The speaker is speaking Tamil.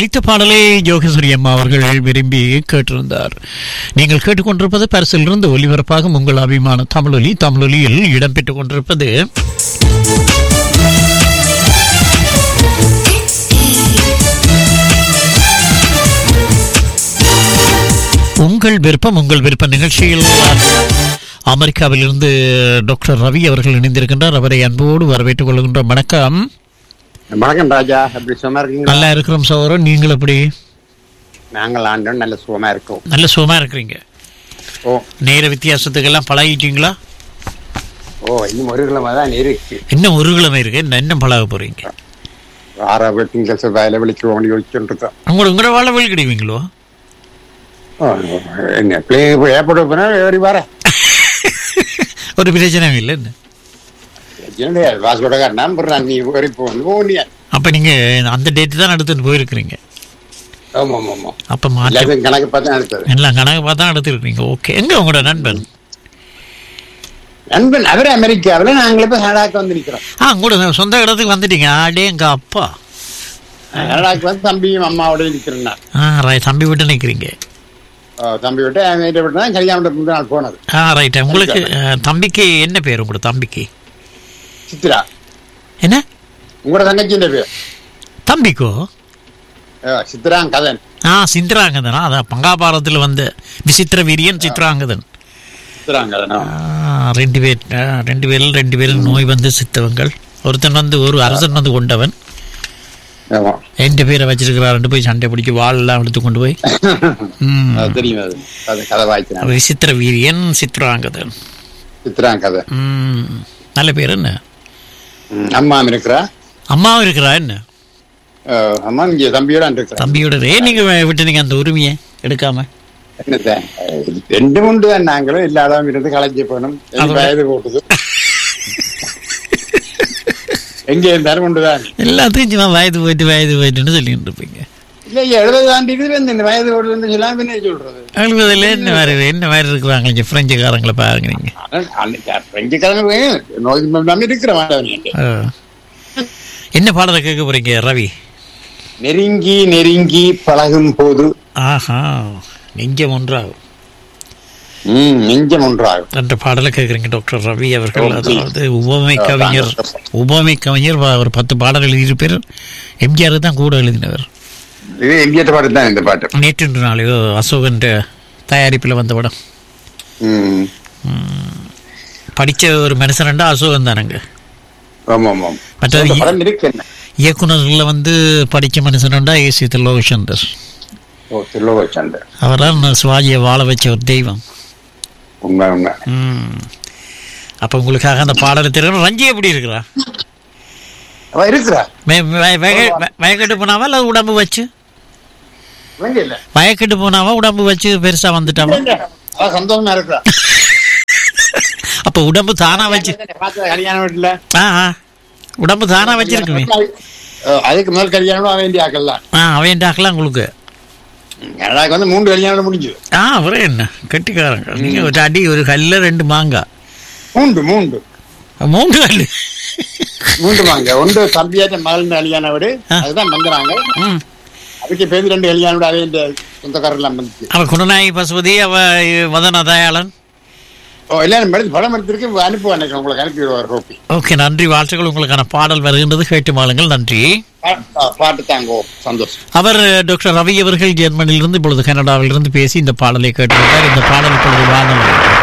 ஒலித்த பாடலை யோகேஸ்வரி அம்மா அவர்கள் விரும்பி கேட்டிருந்தார் நீங்கள் கேட்டுக்கொண்டிருப்பது பரிசிலிருந்து ஒலிபரப்பாகும் உங்கள் அபிமான தமிழொலி தமிழொலியில் இடம்பெற்றுக் கொண்டிருப்பது உங்கள் விருப்பம் உங்கள் விருப்ப நிகழ்ச்சியில் அமெரிக்காவிலிருந்து டாக்டர் ரவி அவர்கள் இணைந்திருக்கின்றார் அவரை அன்போடு வரவேற்றுக் கொள்கின்றோம் வணக்கம் வணக்கம் ராஜா அப்படி சும்மா இருக்கீங்களா நல்லா இருக்கிறோம் சகோதரன் நீங்கள் எப்படி நாங்கள் ஆண்டோம் நல்ல சுகமா இருக்கோம் நல்ல சுகமா இருக்கிறீங்க ஓ நேர வித்தியாசத்துக்கெல்லாம் பழகிட்டீங்களா ஓ இன்னும் ஒரு கிழமை தான் இருக்கு இன்னும் ஒரு கிழமை இருக்கு என்ன என்ன பழக போறீங்க ஆறாவது திங்கள் செவ்வாயில விழிச்சு ஓடி விழிச்சுட்டு இருக்கோம் உங்களோட உங்களோட வாழ வெளி கிடைவீங்களோ ஓ, என்ன பிளே ஏற்பட போனா ஏறி வர ஒரு பிரச்சனையும் இல்லை என்ன என்னுடைய வாசோடக்கார நம்புறான் நீ ஏறி போகணும் ஓனியா அப்ப நீங்க அந்த டேட் தான் எடுத்துட்டு போயிருக்கிறீங்க ஆமா ஆமா ஆமா அப்ப மாற்ற எல்லாத்தையும் கணக்கு பார்த்து அடுத்தது எல்லாம் கணக்கு பார்த்தா எடுத்துருக்கீங்க ஓகே எங்க உங்களோட நண்பன் நண்பன் அவர் அமெரிக்காவில் நாங்கள் இப்ப கனடாக்கு வந்து நிக்கிறோம் ஆ கூட சொந்த இடத்துக்கு வந்துட்டீங்க ஆடே எங்க அப்பா கனடாக்கு வந்து தம்பியும் அம்மாவோட நிக்கிறேன் நான் ஆ ரைட் தம்பி விட்டு நிற்கிறீங்க ஓ, தம்பி விட்டு வீட்டை விட்டு தான் கல்யாணம் முந்தின நாள் போனது ஆ ரைட் உங்களுக்கு அஹ், தம்பிக்கு என்ன பேர் உங்களோட தம்பிக்கு சித்ரா என்ன உங்களோட தங்கச்சியின் பேர் தம்பிக்கோ ஓ, சித்ரா கதன் ஆ சித்ராங்கதனா அதான் பங்காபாரத்தில் வந்த விசித்திர வீரியன் சித்ராங்கதன் சித்ரா கதனா ஆ, ரெண்டு பேர் ஆ, ரெண்டு பேரில் ரெண்டு பேரும் நோய் வந்து சித்தவங்கள் ஒருத்தன் வந்து ஒரு அரசன் வந்து கொண்டவன் ஆமா ரெண்டு பேரை வச்சிருக்கிறாரு போய் சண்டை பிடிச்சி வாழெல்லாம் எடுத்து கொண்டு போய் ம். அது தெரியும் அது அது கதை வாய்ச்சினாங்க விசித்திர வீரியன் சித்ராங்கதன் சித்ரா கதை ம். நல்ல பேர் என்ன ம், அம்மா இருக்கிறா அம்மாவும் இருக்கிறா என்ன அஹ், அம்மா இங்க தம்பியோட இருக்கிறா தம்பியோட ஏன் நீங்க விட்டுனீங்க அந்த உரிமையை எடுக்காம என்னத்த அஹ், ரெண்டு உண்டு தான் நாங்களும் இல்லாதான் இருந்து களைஞ்சு போகணும் எனக்கு அதோட- வயது போட்டுது எங்க இருந்தாலும் உண்டுதான் எல்லாத்தையும் சும்மா வயது போயிட்டு வயது போயிட்டுன்னு சொல்லிட்டு இருப்பீங்க இல்ல எழுபது தாண்டி இருக்குது இந்த வயது போட்டுதுன்னு சொல்லாம பின்ன சொல்றது அழுவதில் என்ன மாதிரி என்ன மாதிரி இருக்கிறாங்க இங்கே பிரெஞ்சுக்காரங்களை பாருங்க நீங்க ஆனா, அன்னைக்கு பிரெஞ்சுக்காரங்க நோய் நம்பி இருக்கிற மாட்டவங்க ஆ. என்ன பாடலை கேட்க போறீங்க ரவி நெருங்கி நெருங்கி பழகும் போது ஆஹா நெஞ்சம் ஒன்றாகும் ம், நெஞ்சம் ஒன்றாகும் என்ற பாடலை கேட்குறீங்க டாக்டர் ரவி அவர்கள் ஓகே. அதாவது உபமை கவிஞர் உபமை கவிஞர் வ- ஒரு பத்து பாடல் எழுதியிருப்பார் எம்ஜிஆர் தான் கூட எழுதினவர் இது எங்கேட்ட பாட்டு தான் இந்த பாட்டு நேற்று நாளையோ அசோகன் தயாரிப்பில் வந்த படம் ம். படித்த ஒரு மனுஷன்டா அசோகன் தானங்க ஆமா ஆமா மற்றது அந்த இ- படம் இருக்கு என்ன இயக்குனர்ல வந்து படித்த மனுஷன்டா ஏசி தில்லோகச்சந்தர் ஓ திருலோக சண்டை அவரால் சிவாஜியை வாழ வச்ச ஒரு தெய்வம் உண்மை உண்மை ம். அப்ப உங்களுக்காக அந்த பாடலை தெரியும் ரஞ்சி எப்படி இருக்கிறா அவ இருக்கிறா வே- வே- வேக- வே- வயக்கெட்டு போனாவா இல்ல உடம்பு வச்சு இவங்க இல்ல வயக்கெட்டு போனாவா உடம்பு வச்சு பெருசா வந்துட்டாவா அவ சந்தோஷமா இருக்கிறா அப்ப உடம்பு தானா வச்சு பார்த்தா கல்யாணம் வீட்டுல ஆ ஆ. உடம்பு தானா வச்சிருக்குமே அஹ் அதுக்கு முதல் கல்யாணம் அவன் வேண்டிய ஆக்கலாம் ஆ அவன் டாக்கலாம் உங்களுக்கு எனக்கு வந்து மூன்று கல்யாணம் முடிஞ்சது ஆ அவரே என்ன கெட்டிக்காரங்க நீங்க ஒரு அடி ஒரு கல்ல ரெண்டு மாங்காய் மூன்று மூன்று மூன்று கல்லு மூன்று வாங்க ஒன்று தம்பியாட்ட மகள் கல்யாணம் வீடு அதுதான் வந்துறாங்க ம். அதுக்கு பேருந்து ரெண்டு கல்யாணம் வீடு அவன் இந்த சொந்தக்காரர் எல்லாம் வந்துச்சு அவ குணநாயகி பசுபதி அவ வதன தயாளன் ஓ எல்லாரும் எடுத்து படம் எடுத்திருக்கு அனுப்புவான் எனக்கு உங்களுக்கு அனுப்பி விடுவார் ரோப்பி ஓகே நன்றி வாழ்த்துக்கள் உங்களுக்கான பாடல் வருகின்றது கேட்டு மாளுங்கள் நன்றி பா- பா- பாட்டு தாங்கோ சந்தோஷம் அவர் டாக்டர் ரவி அவர்கள் ஜெர்மனியிலிருந்து இப்பொழுது கனடாவிலிருந்து பேசி இந்த பாடலை கேட்டிருந்தார் இந்த பாடல் இப்பொழுது வானொலி